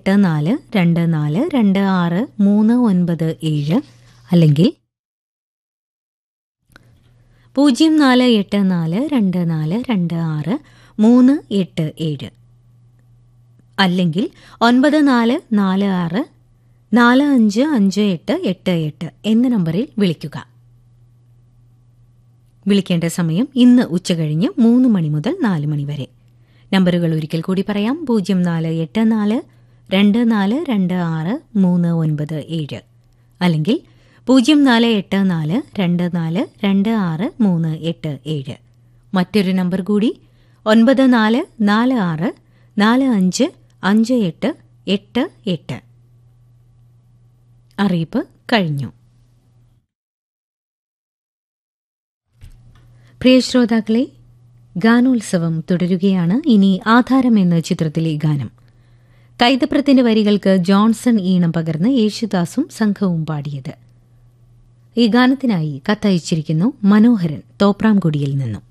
എട്ട് നാല് രണ്ട് നാല് രണ്ട് ആറ് മൂന്ന് ഒൻപത് ഏഴ് അല്ലെങ്കിൽ പൂജ്യം നാല് എട്ട് നാല് രണ്ട് നാല് രണ്ട് ആറ് മൂന്ന് എട്ട് ഏഴ് അല്ലെങ്കിൽ ഒൻപത് നാല് നാല് ആറ് നാല് അഞ്ച് അഞ്ച് എട്ട് എട്ട് എട്ട് എന്ന നമ്പറിൽ വിളിക്കുക വിളിക്കേണ്ട സമയം ഇന്ന് ഉച്ചകഴിഞ്ഞ് മൂന്ന് മണി മുതൽ നാല് മണി വരെ നമ്പറുകൾ ഒരിക്കൽ കൂടി പറയാം പൂജ്യം നാല് എട്ട് നാല് രണ്ട് നാല് രണ്ട് ആറ് മൂന്ന് ഒൻപത് ഏഴ് അല്ലെങ്കിൽ പൂജ്യം നാല് എട്ട് നാല് രണ്ട് നാല് രണ്ട് ആറ് മൂന്ന് എട്ട് ഏഴ് മറ്റൊരു നമ്പർ കൂടി ഒൻപത് നാല് നാല് ആറ് നാല് അഞ്ച് അഞ്ച് എട്ട് എട്ട് എട്ട് അറിയിപ്പ് കഴിഞ്ഞു പ്രിയ ശ്രോതാക്കളെ ഗാനോത്സവം തുടരുകയാണ് ഇനി ആധാരം എന്ന ചിത്രത്തിലെ ഗാനം കൈതപ്രത്തിന്റെ വരികൾക്ക് ജോൺസൺ ഈണം പകർന്ന് യേശുദാസും സംഘവും പാടിയത് ഈ ഗാനത്തിനായി കത്തയച്ചിരിക്കുന്നു മനോഹരൻ തോപ്രാംകുടിയിൽ നിന്നും